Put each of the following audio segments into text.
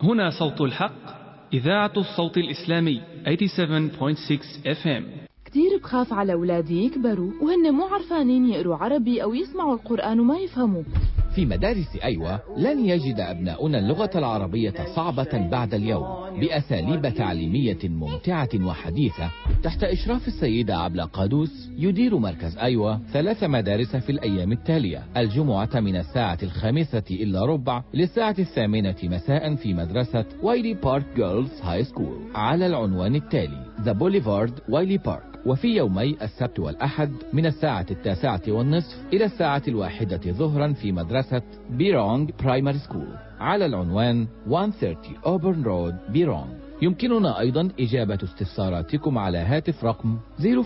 هنا صوت الحق إذاعة الصوت الإسلامي 87.6 FM كتير بخاف على أولادي يكبروا وهن مو عرفانين يقروا عربي أو يسمعوا القرآن وما يفهموا في مدارس أيوة لن يجد أبناؤنا اللغة العربية صعبة بعد اليوم بأساليب تعليمية ممتعة وحديثة تحت إشراف السيدة عبلة قادوس يدير مركز أيوة ثلاث مدارس في الأيام التالية الجمعة من الساعة الخامسة إلا ربع للساعة الثامنة مساء في مدرسة وايلي بارك جيرلز هاي سكول على العنوان التالي ذا بوليفارد وايلي بارك وفي يومي السبت والأحد من الساعة التاسعة والنصف إلى الساعة الواحدة ظهرا في مدرسة بيرونج برايمري سكول على العنوان 130 أوبرن رود بيرونج يمكننا أيضا إجابة استفساراتكم على هاتف رقم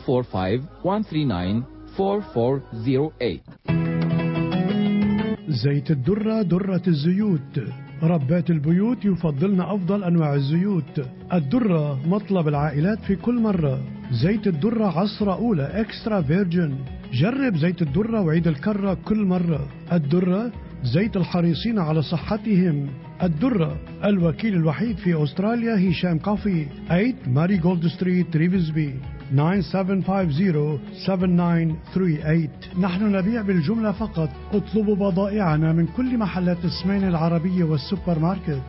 045-139-4408 زيت الدرة درة الزيوت ربات البيوت يفضلن أفضل أنواع الزيوت الدرة مطلب العائلات في كل مرة زيت الدرة عصرة أولى إكسترا فيرجن جرب زيت الدرة وعيد الكرة كل مرة الدرة زيت الحريصين على صحتهم الدرة الوكيل الوحيد في أستراليا هشام كافي 8 ماري جولد ستريت ريفزبي 9750-7938 نحن نبيع بالجملة فقط اطلبوا بضائعنا من كل محلات السمين العربية والسوبر ماركت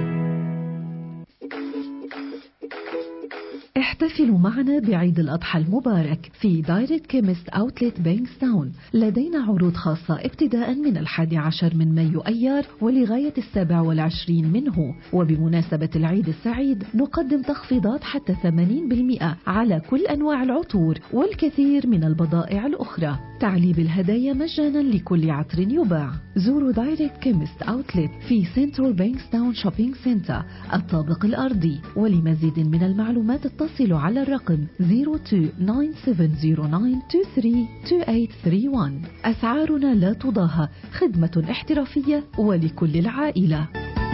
احتفلوا معنا بعيد الأضحى المبارك في دايركت كيمست أوتلت بينكستاون لدينا عروض خاصة ابتداء من الحادي عشر من مايو أيار ولغاية السابع والعشرين منه وبمناسبة العيد السعيد نقدم تخفيضات حتى 80% على كل أنواع العطور والكثير من البضائع الأخرى تعليب الهدايا مجانا لكل عطر يباع زوروا دايركت كيمست أوتلت في سنترال بينكستاون شوبينج سنتر الطابق الأرضي ولمزيد من المعلومات اتصلوا على الرقم 029709232831 أسعارنا لا تضاهى خدمة احترافية ولكل العائلة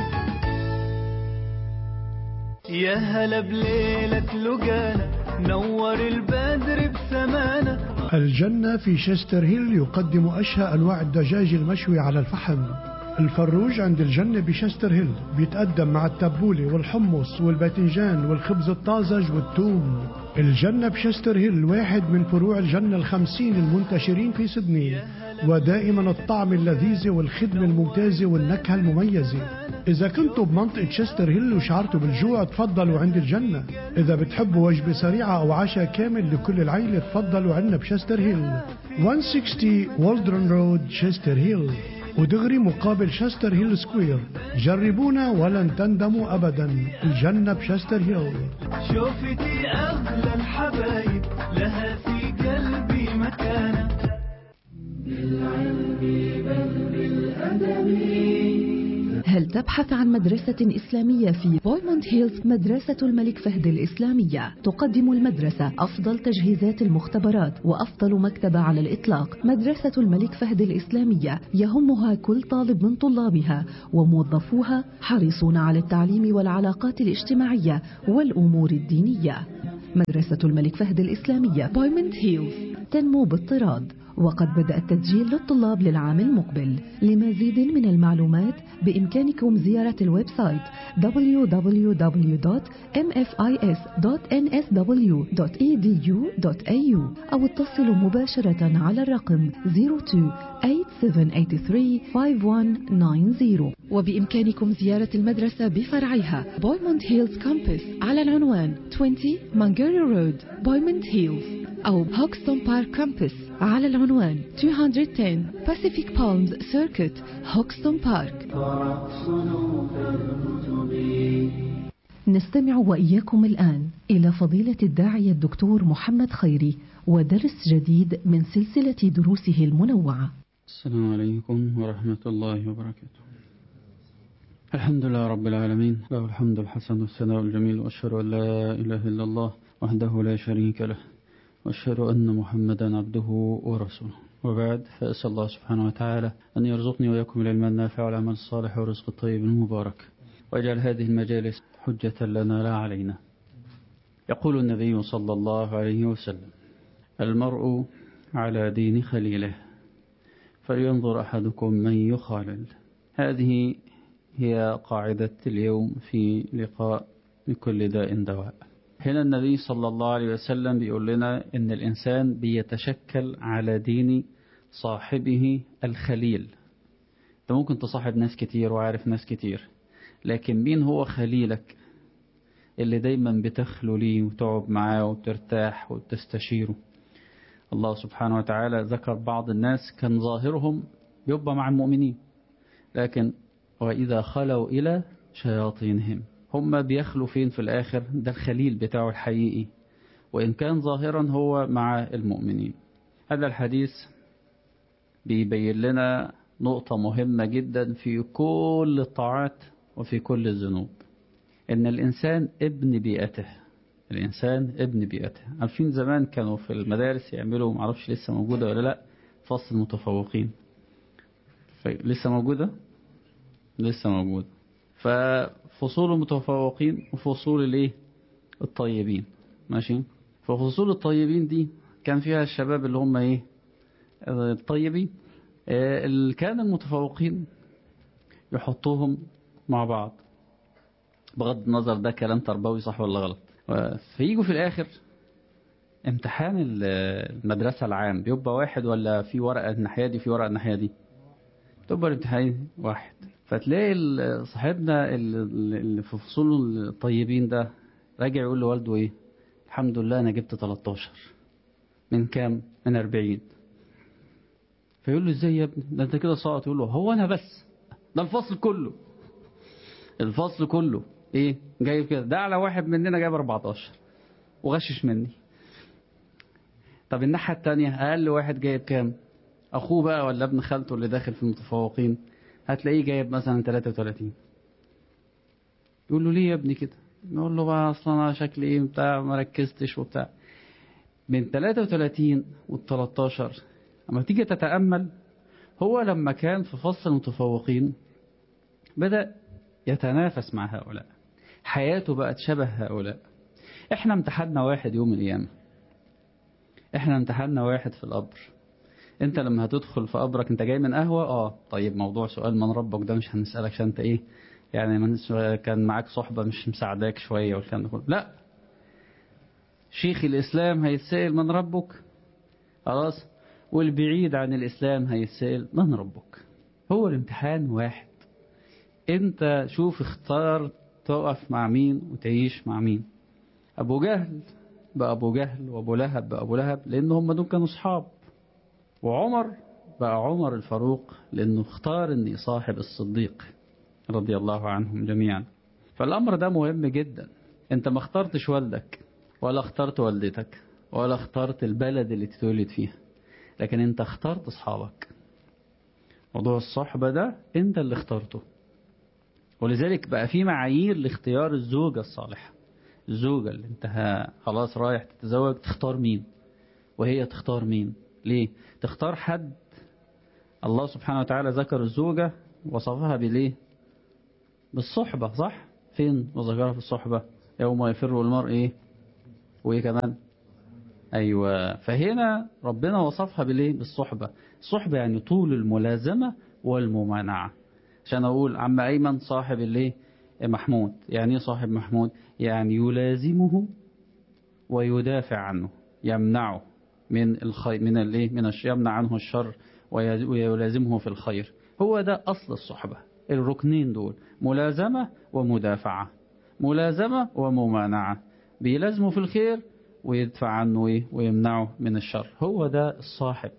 يا هلا بليلة لقانا نور البدر بسمانا الجنة في شستر هيل يقدم أشهى أنواع الدجاج المشوي على الفحم الفروج عند الجنة بشستر هيل بيتقدم مع التبولة والحمص والباذنجان والخبز الطازج والثوم الجنة بشستر هيل واحد من فروع الجنة الخمسين المنتشرين في سدني ودائما الطعم اللذيذ والخدمة الممتازة والنكهة المميزة إذا كنتوا بمنطقة شستر هيل وشعرتوا بالجوع تفضلوا عند الجنة إذا بتحبوا وجبة سريعة أو عشاء كامل لكل العيلة تفضلوا عنا بشستر هيل 160 والدرن رود شستر هيل ودغري مقابل شستر هيل سكوير جربونا ولن تندموا أبدا الجنة بشستر هيل شوفتي أغلى الحبايب لها في قلبي مكانة بالعلم بل بالأدب هل تبحث عن مدرسة إسلامية في بويموند هيلز مدرسة الملك فهد الإسلامية تقدم المدرسة أفضل تجهيزات المختبرات وأفضل مكتبة على الإطلاق مدرسة الملك فهد الإسلامية يهمها كل طالب من طلابها وموظفوها حريصون على التعليم والعلاقات الاجتماعية والأمور الدينية مدرسة الملك فهد الإسلامية بويموند هيلز تنمو باضطراد وقد بدأ التسجيل للطلاب للعام المقبل لمزيد من المعلومات بإمكانكم زيارة الويب سايت www.mfis.nsw.edu.au أو اتصلوا مباشرة على الرقم 02-8783-5190 وبإمكانكم زيارة المدرسة بفرعها بويموند هيلز كامبس على العنوان 20 مانجيري رود بويموند هيلز أو هوكستون بارك كامبس على العنوان 210 Pacific Palms Circuit هوكستون بارك نستمع وإياكم الآن إلى فضيلة الداعية الدكتور محمد خيري ودرس جديد من سلسلة دروسه المنوعة السلام عليكم ورحمة الله وبركاته الحمد لله رب العالمين له الحمد الحسن والثناء الجميل وأشهد أن لا إله إلا الله وحده لا شريك له وأشهد أن محمدا عبده ورسوله وبعد فأسأل الله سبحانه وتعالى أن يرزقني وإياكم العلم النافع والعمل الصالح والرزق الطيب المبارك ويجعل هذه المجالس حجة لنا لا علينا يقول النبي صلى الله عليه وسلم المرء على دين خليله فلينظر أحدكم من يخالل هذه هي قاعدة اليوم في لقاء لكل داء دواء هنا النبي صلى الله عليه وسلم بيقول لنا إن الإنسان بيتشكل على دين صاحبه الخليل أنت ممكن تصاحب ناس كتير وعارف ناس كتير لكن مين هو خليلك اللي دايما بتخلو ليه وتقعد معاه وترتاح وتستشيره الله سبحانه وتعالى ذكر بعض الناس كان ظاهرهم يبقى مع المؤمنين لكن وإذا خلوا إلى شياطينهم هم بيخلوا فين في الآخر ده الخليل بتاعه الحقيقي وإن كان ظاهرا هو مع المؤمنين هذا الحديث بيبين لنا نقطة مهمة جدا في كل الطاعات وفي كل الذنوب إن الإنسان ابن بيئته الإنسان ابن بيئته عارفين زمان كانوا في المدارس يعملوا معرفش لسه موجودة ولا لا فصل متفوقين لسه موجودة لسه موجودة ففصول المتفوقين وفصول الايه الطيبين ماشي ففصول الطيبين دي كان فيها الشباب اللي هم ايه الطيبين اللي كان المتفوقين يحطوهم مع بعض بغض النظر ده كلام تربوي صح ولا غلط فيجوا في الاخر امتحان المدرسة العام بيبقى واحد ولا في ورقة الناحية دي في ورقة الناحية دي تبقى الامتحان واحد فتلاقي صاحبنا اللي في فصول الطيبين ده راجع يقول لوالده ايه الحمد لله انا جبت 13 من كام من 40 فيقول له ازاي يا ابني ده انت كده ساقط يقول له هو انا بس ده الفصل كله الفصل كله ايه جايب كده ده على واحد مننا جايب 14 وغشش مني طب الناحية التانية اقل واحد جايب كام اخوه بقى ولا ابن خالته اللي داخل في المتفوقين هتلاقيه جايب مثلا 33 يقول له ليه يا ابني كده نقول له بقى اصلا انا شكلي ايه بتاع ما ركزتش وبتاع من 33 وال 13 اما تيجي تتامل هو لما كان في فصل المتفوقين بدا يتنافس مع هؤلاء حياته بقت شبه هؤلاء احنا امتحنا واحد يوم القيامه احنا امتحنا واحد في القبر انت لما هتدخل في قبرك انت جاي من قهوة اه طيب موضوع سؤال من ربك ده مش هنسألك عشان انت ايه يعني من كان معاك صحبة مش مساعداك شوية والكلام ده كله لا شيخ الإسلام هيتسأل من ربك خلاص والبعيد عن الإسلام هيتسأل من ربك هو الامتحان واحد انت شوف اختار تقف مع مين وتعيش مع مين أبو جهل بقى أبو جهل وأبو لهب بقى أبو لهب لأن هم دول كانوا أصحاب وعمر بقى عمر الفاروق لأنه اختار أن يصاحب الصديق رضي الله عنهم جميعا فالأمر ده مهم جدا أنت ما اخترتش والدك ولا اخترت والدتك ولا اخترت البلد اللي تتولد فيها لكن أنت اخترت أصحابك موضوع الصحبة ده أنت اللي اخترته ولذلك بقى في معايير لاختيار الزوجة الصالحة الزوجة اللي انت خلاص رايح تتزوج تختار مين وهي تختار مين ليه تختار حد الله سبحانه وتعالى ذكر الزوجة وصفها بليه بالصحبة صح فين وذكرها في الصحبة يوم يفر المرء ايه وايه كمان ايوه فهنا ربنا وصفها بليه بالصحبة الصحبة يعني طول الملازمة والممانعة عشان اقول عم ايمن صاحب الايه محمود يعني ايه صاحب محمود يعني يلازمه ويدافع عنه يمنعه من الخير من الايه من الشر يمنع عنه الشر ويلازمه في الخير هو ده اصل الصحبه الركنين دول ملازمه ومدافعه ملازمه وممانعه بيلازمه في الخير ويدفع عنه ايه ويمنعه من الشر هو ده الصاحب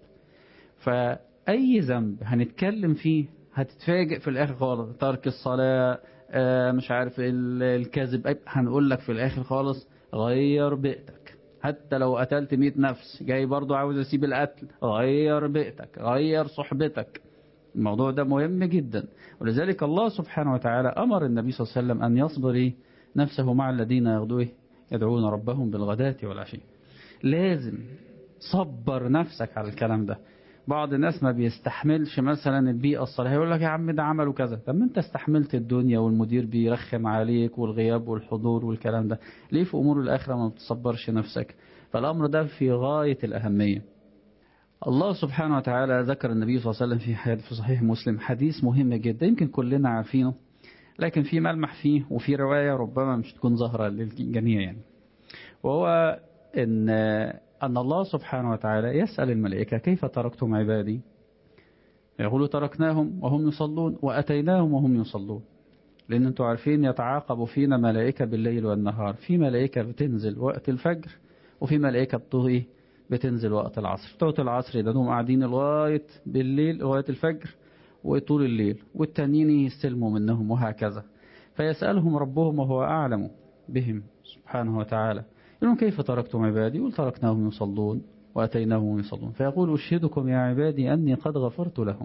فاي ذنب هنتكلم فيه هتتفاجئ في الاخر خالص ترك الصلاه آه مش عارف الكذب هنقول لك في الاخر خالص غير بيئتك حتى لو قتلت 100 نفس جاي برضو عاوز اسيب القتل غير بيئتك غير صحبتك الموضوع ده مهم جدا ولذلك الله سبحانه وتعالى امر النبي صلى الله عليه وسلم ان يصبر نفسه مع الذين يغدوه يدعون ربهم بالغداة والعشي لازم صبر نفسك على الكلام ده بعض الناس ما بيستحملش مثلا البيئة الصالحة يقول لك يا عم ده عملوا كذا طب ما انت استحملت الدنيا والمدير بيرخم عليك والغياب والحضور والكلام ده ليه في أمور الآخرة ما بتصبرش نفسك فالأمر ده في غاية الأهمية الله سبحانه وتعالى ذكر النبي صلى الله عليه وسلم في حديث في صحيح مسلم حديث مهم جدا يمكن كلنا عارفينه لكن في ملمح فيه وفي رواية ربما مش تكون ظاهرة للجميع يعني وهو إن أن الله سبحانه وتعالى يسأل الملائكة كيف تركتم عبادي يقولوا تركناهم وهم يصلون وأتيناهم وهم يصلون لأن أنتم عارفين يتعاقب فينا ملائكة بالليل والنهار في ملائكة بتنزل وقت الفجر وفي ملائكة بتغي بتنزل وقت العصر بتوع العصر ده هم قاعدين لغاية بالليل لغاية الفجر وطول الليل والتانيين يستلموا منهم وهكذا فيسألهم ربهم وهو أعلم بهم سبحانه وتعالى يقولون كيف تركتم عبادي يقول تركناهم يصلون وأتيناهم يصلون فيقول أشهدكم يا عبادي أني قد غفرت لهم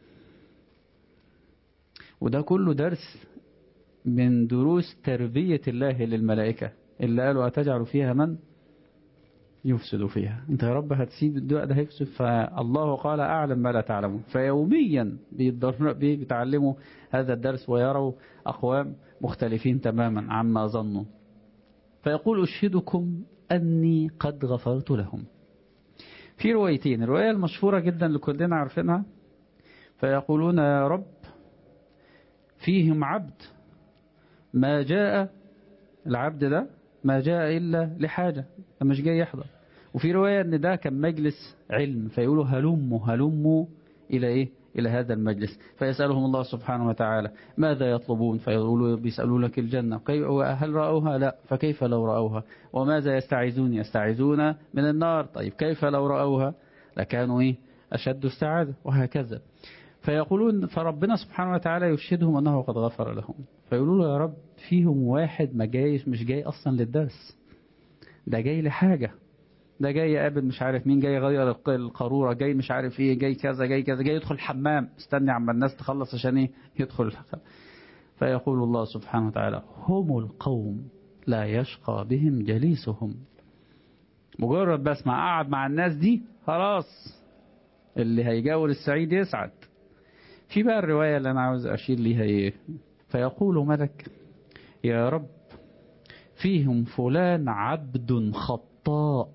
وده كله درس من دروس تربية الله للملائكة اللي قالوا أتجعل فيها من يفسد فيها انت يا رب هتسيب الدعاء ده هيفسد فالله قال أعلم ما لا تعلمون فيوميا بيتعلموا هذا الدرس ويروا أقوام مختلفين تماما عما ظنوا فيقول أشهدكم أني قد غفرت لهم في روايتين الرواية المشهورة جدا اللي كلنا عارفينها فيقولون يا رب فيهم عبد ما جاء العبد ده ما جاء إلا لحاجة مش جاي يحضر وفي رواية ان ده كان مجلس علم فيقولوا هلموا هلموا إلى إيه إلى هذا المجلس فيسألهم الله سبحانه وتعالى ماذا يطلبون فيقولوا بيسألوا لك الجنة هل رأوها لا فكيف لو رأوها وماذا يستعيذون يستعيذون من النار طيب كيف لو رأوها لكانوا إيه أشد السعادة وهكذا فيقولون فربنا سبحانه وتعالى يشهدهم أنه قد غفر لهم فيقولوا له يا رب فيهم واحد ما جاي مش جاي أصلا للدرس ده جاي لحاجة ده جاي يقابل مش عارف مين جاي يغير القارورة جاي مش عارف ايه جاي كذا جاي كذا جاي يدخل الحمام استني عما الناس تخلص عشان ايه يدخل فيقول الله سبحانه وتعالى هم القوم لا يشقى بهم جليسهم مجرد بس ما قعد مع الناس دي خلاص اللي هيجاور السعيد يسعد في بقى الرواية اللي أنا عاوز أشير ليها إيه فيقول ملك يا رب فيهم فلان عبد خطاء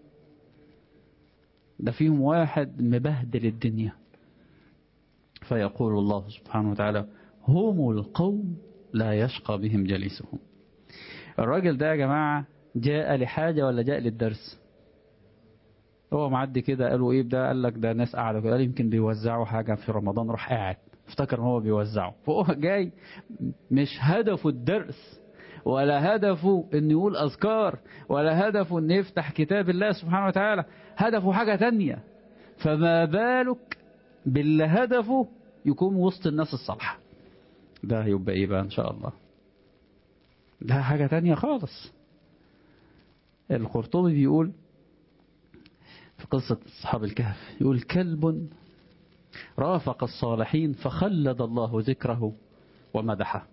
ده فيهم واحد مبهدل الدنيا فيقول الله سبحانه وتعالى هم القوم لا يشقى بهم جليسهم الراجل ده يا جماعة جاء لحاجة ولا جاء للدرس هو معدي كده قالوا ايه ده قال لك ده ناس قاعدة قال يمكن بيوزعوا حاجة في رمضان راح قاعد افتكر ان هو بيوزعه فهو جاي مش هدفه الدرس ولا هدفه ان يقول اذكار ولا هدفه ان يفتح كتاب الله سبحانه وتعالى هدفه حاجة تانية فما بالك باللي هدفه يكون وسط الناس الصالحة ده هيبقى ايه بقى ان شاء الله ده حاجة تانية خالص القرطبي بيقول في قصة أصحاب الكهف يقول كلب رافق الصالحين فخلد الله ذكره ومدحه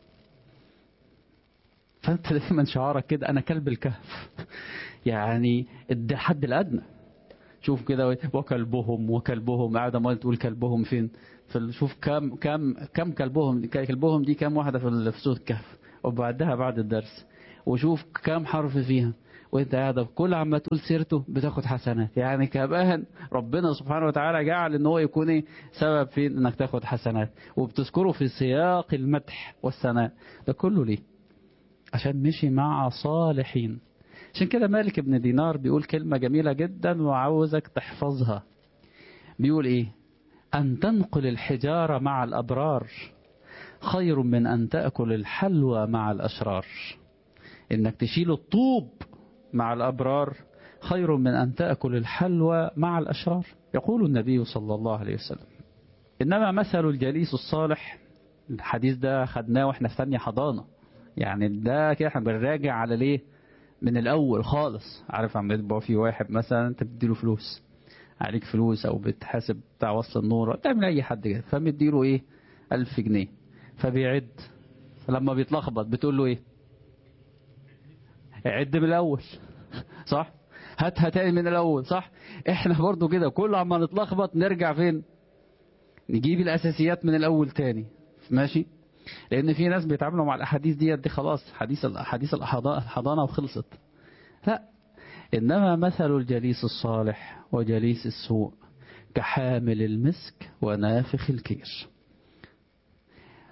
فأنت دايما شعارك كده أنا كلب الكهف يعني الحد الأدنى شوف كده وكلبهم وكلبهم قاعد ما تقول كلبهم فين في شوف كم كم كم كلبهم كلبهم دي كم واحدة في سورة الكهف وبعدها بعد الدرس وشوف كم حرف فيها وانت قاعد كل عما تقول سيرته بتاخد حسنات يعني كمان ربنا سبحانه وتعالى جعل ان هو يكون ايه سبب في انك تاخد حسنات وبتذكره في سياق المدح والثناء ده كله ليه عشان مشي مع صالحين عشان كده مالك بن دينار بيقول كلمة جميلة جدا وعاوزك تحفظها بيقول ايه ان تنقل الحجارة مع الابرار خير من ان تأكل الحلوى مع الاشرار انك تشيل الطوب مع الأبرار خير من أن تأكل الحلوى مع الأشرار يقول النبي صلى الله عليه وسلم إنما مثل الجليس الصالح الحديث ده خدناه واحنا في ثانية حضانة يعني ده كده احنا بنراجع على ليه من الأول خالص عارف عم يبقى في واحد مثلا انت بتديله فلوس عليك فلوس او بتحاسب بتاع وصل النور تعمل اي حد كده فمديله ايه ألف جنيه فبيعد فلما بيتلخبط بتقول له ايه عد من الأول صح هاتها تاني من الأول صح احنا برضو كده كل عما نتلخبط نرجع فين نجيب الأساسيات من الأول تاني ماشي لأن في ناس بيتعاملوا مع الأحاديث دي دي خلاص حديث حديث الحضانة وخلصت لا إنما مثل الجليس الصالح وجليس السوء كحامل المسك ونافخ الكير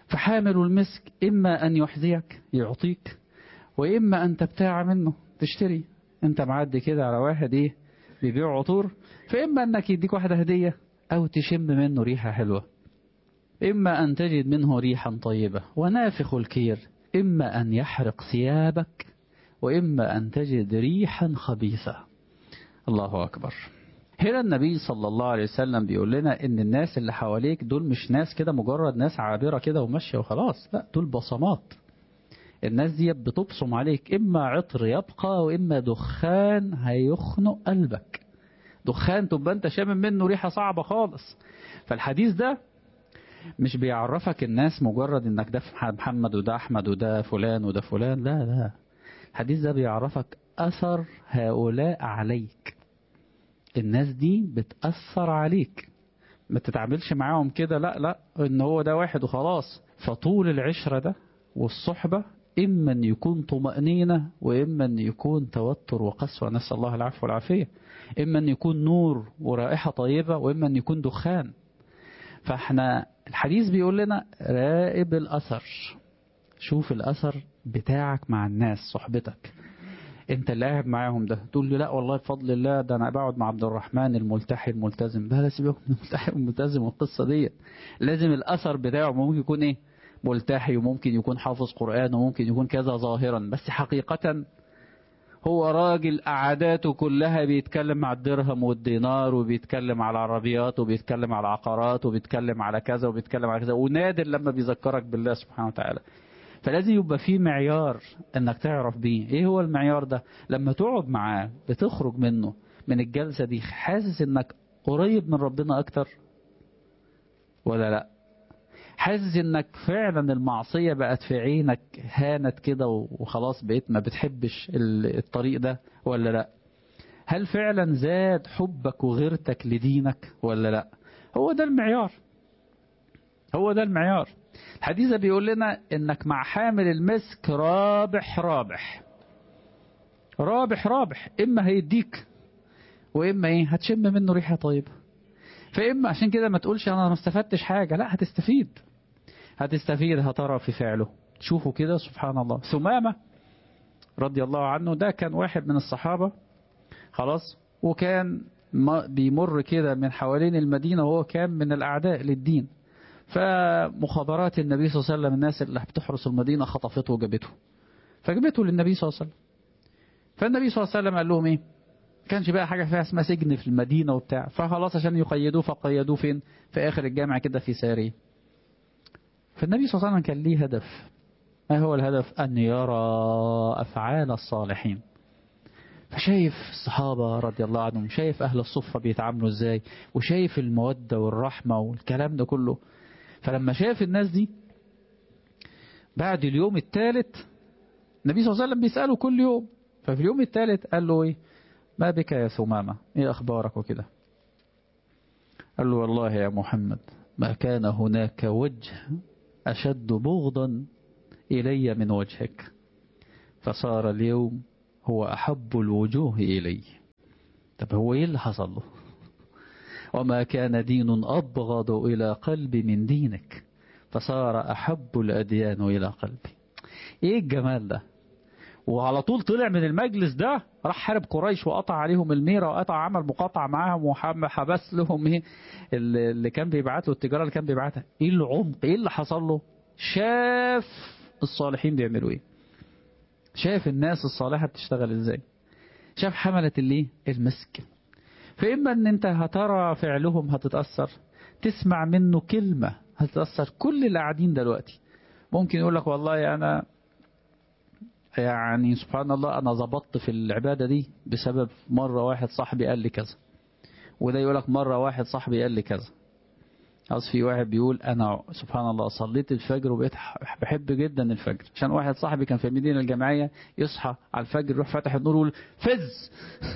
فحامل المسك إما أن يحذيك يعطيك وإما أن تبتاع منه تشتري أنت معدي كده على واحد إيه بيبيع عطور فإما أنك يديك واحدة هدية أو تشم منه ريحة حلوة إما أن تجد منه ريحا طيبة ونافخ الكير إما أن يحرق ثيابك وإما أن تجد ريحا خبيثة الله أكبر هنا النبي صلى الله عليه وسلم بيقول لنا ان الناس اللي حواليك دول مش ناس كده مجرد ناس عابرة كده وماشية وخلاص لا دول بصمات الناس دي بتبصم عليك اما عطر يبقى واما دخان هيخنق قلبك دخان تبقى انت شامم منه ريحة صعبة خالص فالحديث ده مش بيعرفك الناس مجرد انك ده محمد وده احمد وده فلان وده فلان لا لا الحديث ده بيعرفك اثر هؤلاء عليك الناس دي بتأثر عليك ما تتعاملش معاهم كده لا لا ان هو ده واحد وخلاص فطول العشرة ده والصحبة إما أن يكون طمأنينة وإما أن يكون توتر وقسوة نسأل الله العفو والعافية إما أن يكون نور ورائحة طيبة وإما أن يكون دخان فاحنا الحديث بيقول لنا راقب الأثر شوف الأثر بتاعك مع الناس صحبتك انت اللي قاعد معاهم ده تقول لي لا والله بفضل الله ده انا بقعد مع عبد الرحمن الملتحي الملتزم ده لا سيبك من الملتحي الملتزم والقصه ديت لازم الاثر بتاعه ممكن يكون ايه ملتحي وممكن يكون حافظ قران وممكن يكون كذا ظاهرا بس حقيقه هو راجل قعداته كلها بيتكلم على الدرهم والدينار وبيتكلم على العربيات وبيتكلم على العقارات وبيتكلم على كذا وبيتكلم على كذا ونادر لما بيذكرك بالله سبحانه وتعالى فلازم يبقى في معيار انك تعرف بيه ايه هو المعيار ده لما تقعد معاه بتخرج منه من الجلسة دي حاسس انك قريب من ربنا اكتر ولا لا حاسس انك فعلا المعصية بقت في عينك هانت كده وخلاص بقيت ما بتحبش الطريق ده ولا لا هل فعلا زاد حبك وغيرتك لدينك ولا لا هو ده المعيار هو ده المعيار الحديث بيقول لنا انك مع حامل المسك رابح رابح رابح رابح اما هيديك واما ايه هتشم منه ريحه طيبه فاما عشان كده ما تقولش انا ما استفدتش حاجه لا هتستفيد هتستفيد هترى في فعله تشوفوا كده سبحان الله ثمامه رضي الله عنه ده كان واحد من الصحابه خلاص وكان بيمر كده من حوالين المدينه وهو كان من الاعداء للدين فمخابرات النبي صلى الله عليه وسلم الناس اللي بتحرس المدينة خطفته وجابته فجابته للنبي صلى الله عليه وسلم فالنبي صلى الله عليه وسلم قال لهم ايه كانش بقى حاجة فيها اسمها سجن في المدينة وبتاع فخلاص عشان يقيدوه فقيدوه فين في آخر الجامع كده في ساري فالنبي صلى الله عليه وسلم كان ليه هدف ما هو الهدف أن يرى أفعال الصالحين فشايف الصحابة رضي الله عنهم شايف أهل الصفة بيتعاملوا ازاي وشايف المودة والرحمة والكلام ده كله فلما شاف الناس دي بعد اليوم الثالث النبي صلى الله عليه وسلم بيسأله كل يوم ففي اليوم الثالث قال له ايه ما بك يا ثمامة ايه اخبارك وكده قال له والله يا محمد ما كان هناك وجه أشد بغضا إلي من وجهك فصار اليوم هو أحب الوجوه إلي طب هو إيه اللي حصل له وما كان دين أبغض إلى قلبي من دينك فصار أحب الأديان إلى قلبي إيه الجمال ده وعلى طول طلع من المجلس ده راح حارب قريش وقطع عليهم الميرة وقطع عمل مقاطعة معاهم وحبس لهم ايه اللي كان بيبعت له التجارة اللي كان بيبعتها ايه العمق ايه اللي حصل له شاف الصالحين بيعملوا ايه شاف الناس الصالحة بتشتغل ازاي شاف حملة الايه المسك فإما ان انت هترى فعلهم هتتأثر تسمع منه كلمة هتتأثر كل اللي قاعدين دلوقتي ممكن يقول لك والله انا يعني سبحان الله انا ظبطت في العبادة دي بسبب مرة واحد صاحبي قال لي كذا وده يقول لك مرة واحد صاحبي قال لي كذا أصل في واحد بيقول أنا سبحان الله صليت الفجر وبقيت بحب جدا الفجر عشان واحد صاحبي كان في المدينة الجامعية يصحى على الفجر يروح فاتح النور ويقول فز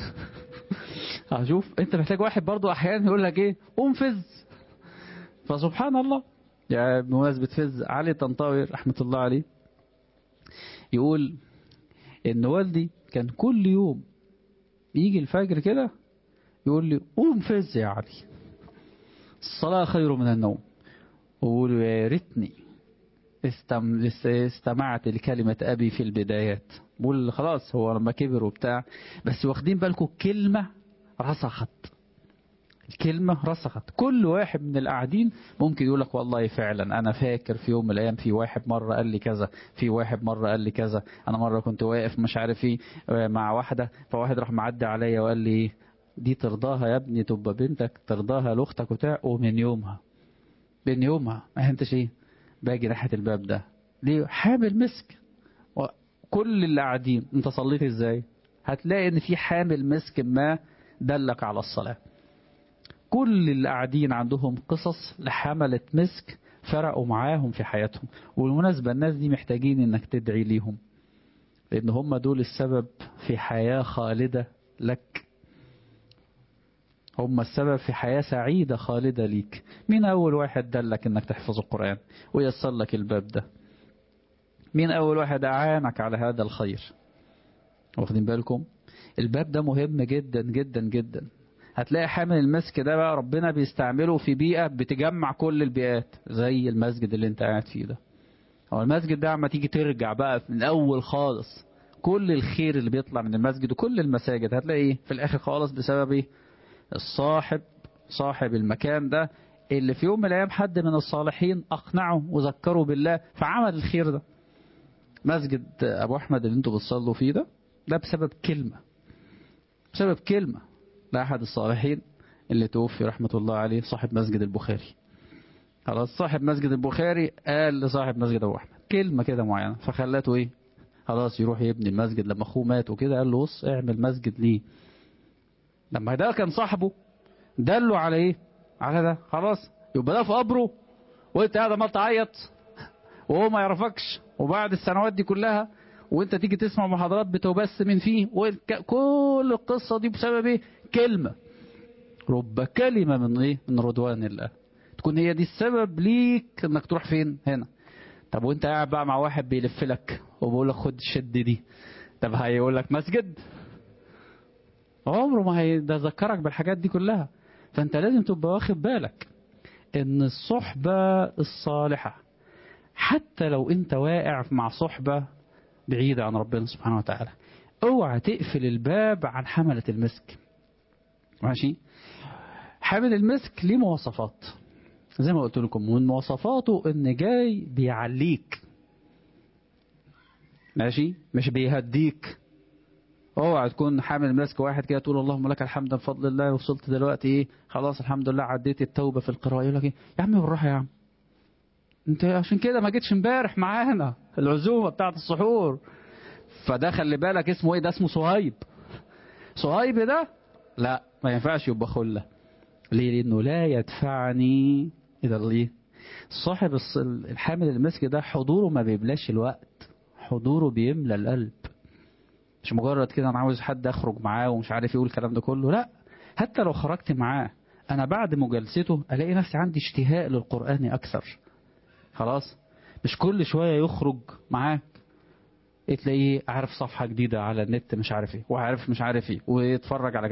هشوف أنت محتاج واحد برضو أحيانا يقول لك إيه قوم فز فسبحان الله يعني بمناسبة فز علي طنطاوي رحمة الله عليه يقول إن والدي كان كل يوم يجي الفجر كده يقول لي قوم فز يا علي الصلاة خير من النوم وقولوا يا ريتني استم... استمعت لكلمة أبي في البدايات بقول خلاص هو لما كبر وبتاع بس واخدين بالكم كلمة رسخت الكلمة رسخت كل واحد من القاعدين ممكن يقول لك والله فعلا أنا فاكر في يوم من الأيام في واحد مرة قال لي كذا في واحد مرة قال لي كذا أنا مرة كنت واقف مش عارف ايه مع واحدة فواحد راح معدي عليا وقال لي دي ترضاها يا ابني تبقى بنتك ترضاها لأختك وبتاع ومن يومها من يومها ما انتش ايه باجي ناحية الباب ده ليه حامل مسك كل اللي قاعدين انت صليت ازاي هتلاقي ان في حامل مسك ما دلك على الصلاة كل اللي قاعدين عندهم قصص لحملة مسك فرقوا معاهم في حياتهم والمناسبة الناس دي محتاجين انك تدعي ليهم لان هم دول السبب في حياة خالدة لك هم السبب في حياة سعيدة خالدة ليك مين أول واحد دلك إنك تحفظ القرآن ويسر لك الباب ده مين أول واحد أعانك على هذا الخير واخدين بالكم الباب ده مهم جدا جدا جدا هتلاقي حامل المسك ده بقى ربنا بيستعمله في بيئة بتجمع كل البيئات زي المسجد اللي انت قاعد فيه ده هو المسجد ده عما تيجي ترجع بقى من الأول خالص كل الخير اللي بيطلع من المسجد وكل المساجد هتلاقي في الآخر خالص بسبب ايه الصاحب صاحب المكان ده اللي في يوم من الأيام حد من الصالحين أقنعه وذكره بالله فعمل الخير ده مسجد أبو أحمد اللي انتوا بتصلوا فيه ده ده بسبب كلمة بسبب كلمة لأحد الصالحين اللي توفي رحمة الله عليه صاحب مسجد البخاري خلاص صاحب مسجد البخاري قال لصاحب مسجد أبو أحمد كلمة كده معينة فخلاته إيه خلاص يروح يبني المسجد لما أخوه مات وكده قال له بص اعمل مسجد ليه لما ده كان صاحبه دله على ايه على ده خلاص يبقى ده في قبره وانت قاعد عمال تعيط وهو ما يعرفكش وبعد السنوات دي كلها وانت تيجي تسمع محاضرات بتبسم فيه كل القصة دي بسبب ايه كلمة رب كلمة من ايه من رضوان الله تكون هي دي السبب ليك انك تروح فين هنا طب وانت قاعد بقى مع واحد بيلف لك وبيقول لك خد الشد دي طب هيقول لك مسجد عمره ما هيذكرك بالحاجات دي كلها فانت لازم تبقى واخد بالك ان الصحبة الصالحة حتى لو انت واقع مع صحبة بعيدة عن ربنا سبحانه وتعالى اوعى تقفل الباب عن حملة المسك ماشي حامل المسك ليه مواصفات زي ما قلت لكم من مواصفاته ان جاي بيعليك ماشي مش بيهديك اوعى تكون حامل مسك واحد كده تقول اللهم لك الحمد بفضل الله وصلت دلوقتي ايه خلاص الحمد لله عديت التوبه في القراءه يقول لك ايه يا عم بالراحه يا عم انت عشان كده ما جيتش امبارح معانا العزومه بتاعه السحور فده خلي بالك اسمه ايه ده اسمه صهيب صهيب ده لا ما ينفعش يبقى خله ليه لانه لا يدفعني الى الايه صاحب الحامل المسك ده حضوره ما بيبلاش الوقت حضوره بيملى القلب مش مجرد كده انا عاوز حد اخرج معاه ومش عارف يقول الكلام ده كله لا حتى لو خرجت معاه انا بعد مجالسته الاقي نفسي عندي اشتهاء للقران اكثر خلاص مش كل شويه يخرج معاك تلاقيه عارف صفحه جديده على النت مش عارف ايه وعارف مش عارف ايه ويتفرج على